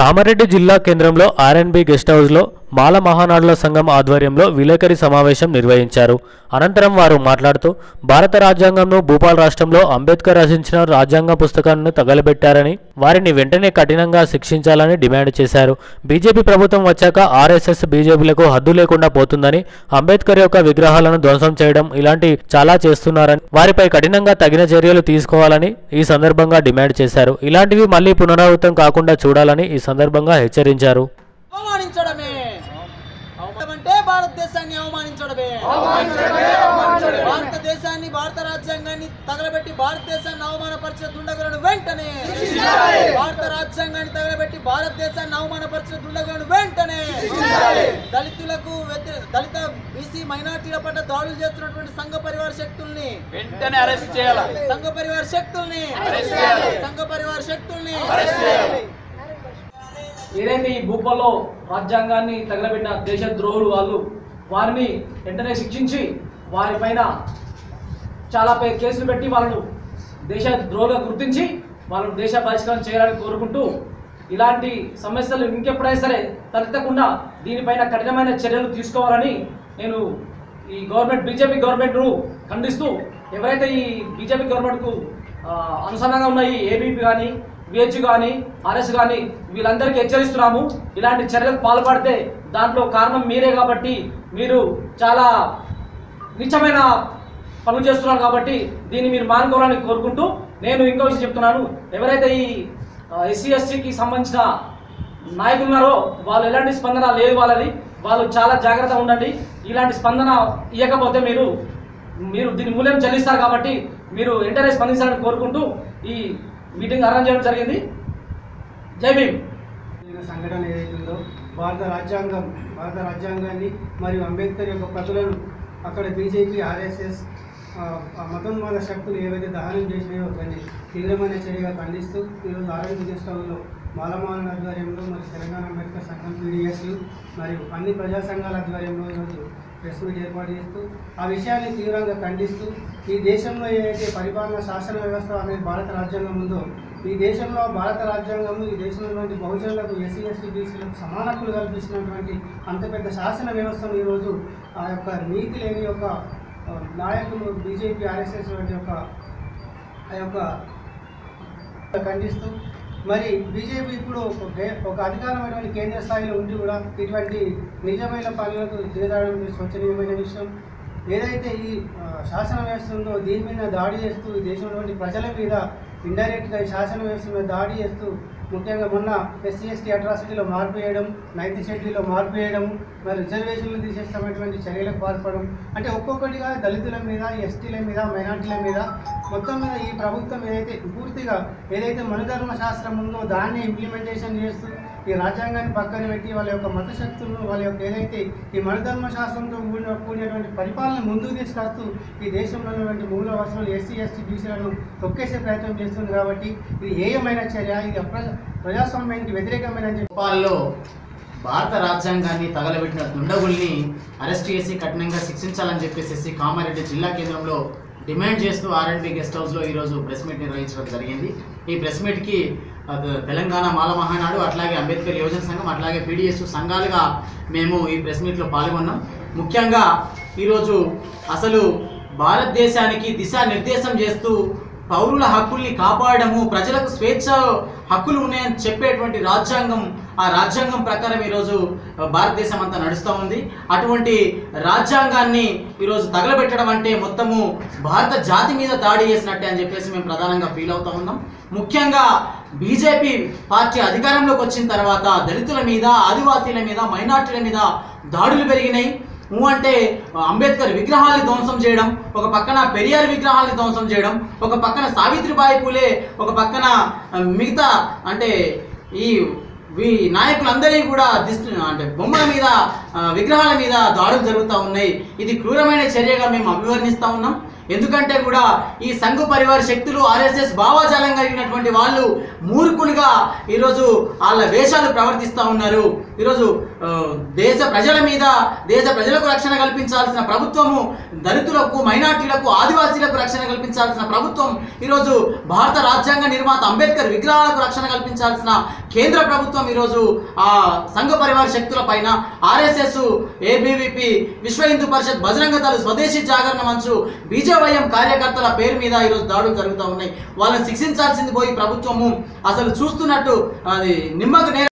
కామారెడ్డి జిల్లా కేంద్రంలో R&B guest హౌస్లో మాల మహానాడుల సంఘం ఆధ్వర్యంలో విలేకరి సమావేశం నిర్వహించారు అనంతరం వారు మాట్లాడుతూ భారత రాజ్యాంగంను భూపాల్ రాష్ట్రంలో అంబేద్కర్ రచించిన రాజ్యాంగ పుస్తకాన్ని తగలబెట్టారని వారిని వెంటనే కఠినంగా శిక్షించాలని డిమాండ్ చేశారు బీజేపీ ప్రభుత్వం వచ్చాక ఆర్ఎస్ఎస్ బీజేపీలకు హద్దు లేకుండా పోతుందని అంబేద్కర్ యొక్క విగ్రహాలను ధ్వంసం చేయడం ఇలాంటి చాలా చేస్తున్నారని వారిపై కఠినంగా తగిన చర్యలు తీసుకోవాలని ఈ సందర్భంగా డిమాండ్ చేశారు ఇలాంటివి మళ్లీ పునరావృతం కాకుండా చూడాలని ఈ సందర్భంగా హెచ్చరించారు అవమానించడమే అంటే భారతదేశాన్ని అవమానించడమే భారతదేశాన్ని భారత రాజ్యాంగాన్ని తగలబెట్టి భారతదేశాన్ని అవమానపరిచిన దుండగులను వెంటనే భారత రాజ్యాంగాన్ని తగలబెట్టి భారతదేశాన్ని అవమానపరిచిన దుండగులను వెంటనే దళితులకు వ్యతిరే- దళిత బీసీ మైనార్టీల పట్ల దాడులు చేస్తున్నటువంటి సంఘ పరివార శక్తుల్ని వెంటనే అరెస్ట్ చేయాలి సంఘ పరివార శక్తుల్ని అరెస్ట్ చేయాలి. సంఘ పరివార శక్తుల్ని అరెస్ట్ చేయాలి. ఏదైతే ఈ భూపాల్లో రాజ్యాంగాన్ని తగలబెట్టిన దేశ ద్రోహులు వాళ్ళు వారిని వెంటనే శిక్షించి వారిపైన చాలా పే కేసులు పెట్టి వాళ్ళను దేశ ద్రోహులుగా గుర్తించి వాళ్ళను దేశ బహిష్కరణ చేయాలని కోరుకుంటూ ఇలాంటి సమస్యలు ఇంకెప్పుడైనా సరే తలెత్తకుండా దీనిపైన కఠినమైన చర్యలు తీసుకోవాలని నేను ఈ గవర్నమెంట్ బీజేపీ గవర్నమెంట్ను ఖండిస్తూ ఎవరైతే ఈ బీజేపీ గవర్నమెంట్కు ఆ, అనుసంధానంగా ఉన్న ఈ ఏబీపీ కానీ విహెచ్ కానీ ఆర్ఎస్ కానీ వీళ్ళందరికీ హెచ్చరిస్తున్నాము ఇలాంటి చర్యలకు పాల్పడితే దాంట్లో కారణం మీరే కాబట్టి మీరు చాలా నిత్యమైన పనులు చేస్తున్నారు కాబట్టి దీన్ని మీరు మానుకోవాలని కోరుకుంటూ నేను ఇంకో విషయం చెప్తున్నాను ఎవరైతే ఈ ఎస్సీ ఎస్టీకి సంబంధించిన నాయకులు ఉన్నారో వాళ్ళు ఎలాంటి స్పందన లేదు వాళ్ళది వాళ్ళు చాలా జాగ్రత్తగా ఉండండి ఇలాంటి స్పందన ఇవ్వకపోతే మీరు మీరు దీని మూల్యం చెల్లిస్తారు కాబట్టి మీరు వెంటనే స్పందించాలని కోరుకుంటూ ఈ మీటింగ్ అరేంజ్ చేయడం జరిగింది జై భీమ్ జరిగిన సంఘటన ఏదైతే ఉందో భారత రాజ్యాంగం భారత రాజ్యాంగాన్ని మరియు అంబేద్కర్ యొక్క ప్రతులను అక్కడ బీజేపీ ఆర్ఎస్ఎస్ ఆ, ఆ మతోన్మాద శక్తులు ఏవైతే దహనం చేసినాయో దాన్ని తీవ్రమైన చర్యగా ఖండిస్తూ ఈరోజు ఆరోగ్య గెస్టౌన్లో మాలమాల ఆధ్వర్యంలో మరియు తెలంగాణ అంబేద్కర్ సంఘం పీడిఎస్లు మరియు అన్ని ప్రజా సంఘాల ఆధ్వర్యంలో ఈరోజు ప్రెస్ మీట్ ఏర్పాటు చేస్తూ ఆ విషయాన్ని తీవ్రంగా ఖండిస్తూ ఈ దేశంలో ఏదైతే పరిపాలన శాసన వ్యవస్థ అనేది భారత రాజ్యాంగం ఉందో ఈ దేశంలో భారత రాజ్యాంగం ఈ దేశంలో ఉన్నటువంటి బహుజనులకు ఎస్సీ ఎస్టీ బీసీలకు సమాన హక్కులు కల్పిస్తున్నటువంటి అంత పెద్ద శాసన వ్యవస్థను ఈరోజు ఆ యొక్క నీతి లేని యొక్క ఆ, నాయకులు బీజేపీ ఆర్ఎస్ఎస్ వంటి యొక్క ఆ యొక్క ఖండిస్తూ మరి బీజేపీ ఇప్పుడు ఒక గే- ఒక అధికారమైనటువంటి కేంద్ర స్థాయిలో ఉండి కూడా ఇటువంటి నిజమైన పనులకు దిగజాడడం శోచనీయమైన విషయం ఏదైతే ఈ ఆ, శాసన వ్యవస్థ ఉందో దీని మీద దాడి చేస్తూ ఈ దేశంలోని ప్రజల మీద ఇండైరెక్ట్గా ఈ శాసన వ్యవస్థ మీద దాడి చేస్తూ ముఖ్యంగా మొన్న ఎస్సీ ఎస్టీ అట్రాసిటీలో మార్పు చేయడం నైన్త్ షెడ్యూల్లో మార్పు చేయడం మరి రిజర్వేషన్లు తీసేస్తామటువంటి చర్యలకు పాల్పడడం అంటే ఒక్కొక్కటిగా దళితుల మీద ఎస్టీల మీద మైనార్టీల మీద మొత్తం మీద ఈ ప్రభుత్వం ఏదైతే పూర్తిగా ఏదైతే మనుధర్మ శాస్త్రం ఉందో దాన్ని ఇంప్లిమెంటేషన్ చేస్తూ ఈ రాజ్యాంగాన్ని పక్కన పెట్టి వాళ్ళ యొక్క మత శక్తులను వాళ్ళ యొక్క ఏదైతే ఈ మనుధర్మ శాస్త్రంతో కూడిన కూడినటువంటి పరిపాలన ముందుకు తీసుకొస్తూ ఈ దేశంలో ఉన్నటువంటి మూల వసతులు ఎస్సీ ఎస్టీ బీసీలను తొక్కేసే ప్రయత్నం చేస్తుంది కాబట్టి ఇది ఏయమైన చర్య ఇది అప్ర ప్రజాస్వామ్యానికి వ్యతిరేకమైన అని చెప్పి భోపాల్లో భారత రాజ్యాంగాన్ని తగలబెట్టిన దుండగుల్ని అరెస్ట్ చేసి కఠినంగా శిక్షించాలని చెప్పేసి కామారెడ్డి జిల్లా కేంద్రంలో డిమాండ్ చేస్తూ ఆర్ఎండ్బి గెస్ట్ హౌస్లో ఈరోజు ప్రెస్ మీట్ నిర్వహించడం జరిగింది ఈ ప్రెస్ మీట్కి అద- తెలంగాణ మాల మహానాడు అట్లాగే అంబేద్కర్ యువజన సంఘం అట్లాగే పీడిఎస్ సంఘాలుగా మేము ఈ ప్రెస్ మీట్లో పాల్గొన్నాం ముఖ్యంగా ఈరోజు అసలు భారతదేశానికి దిశానిర్దేశం చేస్తూ పౌరుల హక్కుల్ని కాపాడము ప్రజలకు స్వేచ్ఛ హక్కులు ఉన్నాయని చెప్పేటువంటి రాజ్యాంగం ఆ రాజ్యాంగం ప్రకారం ఈరోజు భారతదేశం అంతా నడుస్తూ ఉంది అటువంటి రాజ్యాంగాన్ని ఈరోజు తగలబెట్టడం అంటే మొత్తము భారత జాతి మీద దాడి చేసినట్టే అని చెప్పేసి మేము ప్రధానంగా ఫీల్ అవుతా ఉన్నాం ముఖ్యంగా బీజేపీ పార్టీ అధికారంలోకి వచ్చిన తర్వాత దళితుల మీద ఆదివాసీల మీద మైనార్టీల మీద దాడులు పెరిగినాయి ఊ అంటే అంబేద్కర్ విగ్రహాల్ని ధ్వంసం చేయడం ఒక పక్కన పెరియార్ విగ్రహాల్ని ధ్వంసం చేయడం ఒక పక్కన సావిత్రిబాయి పూలే ఒక పక్కన ఆ, మిగతా అంటే ఈ ఈ నాయకులందరినీ కూడా దిష్టి అంటే బొమ్మల మీద ఆ, విగ్రహాల మీద దాడులు జరుగుతూ ఉన్నాయి ఇది క్రూరమైన చర్యగా మేము అభివర్ణిస్తూ ఉన్నాం ఎందుకంటే కూడా ఈ సంఘ పరివార శక్తులు ఆర్ఎస్ఎస్ భావాజాలం కలిగినటువంటి వాళ్ళు మూర్ఖులుగా ఈరోజు వాళ్ళ వేషాలు ప్రవర్తిస్తూ ఉన్నారు ఈరోజు ఆ, దేశ ప్రజల మీద దేశ ప్రజలకు రక్షణ కల్పించాల్సిన ప్రభుత్వము దళితులకు మైనార్టీలకు ఆదివాసీలకు రక్షణ కల్పించాల్సిన ప్రభుత్వం ఈరోజు భారత రాజ్యాంగ నిర్మాత అంబేద్కర్ విగ్రహాలకు రక్షణ కల్పించాల్సిన కేంద్ర ప్రభుత్వం ఈరోజు ఆ సంఘ పరివార శక్తుల పైన ఆర్ఎస్ఎస్ ఏబీవీపీ విశ్వ హిందూ పరిషత్ బజరంగ దళ స్వదేశీ జాగరణ మంచు బీజేవైఎం కార్యకర్తల పేరు మీద ఈరోజు దాడులు జరుగుతూ ఉన్నాయి వాళ్ళని శిక్షించాల్సింది పోయి ప్రభుత్వము అసలు చూస్తున్నట్టు అది నిమ్మకు నేర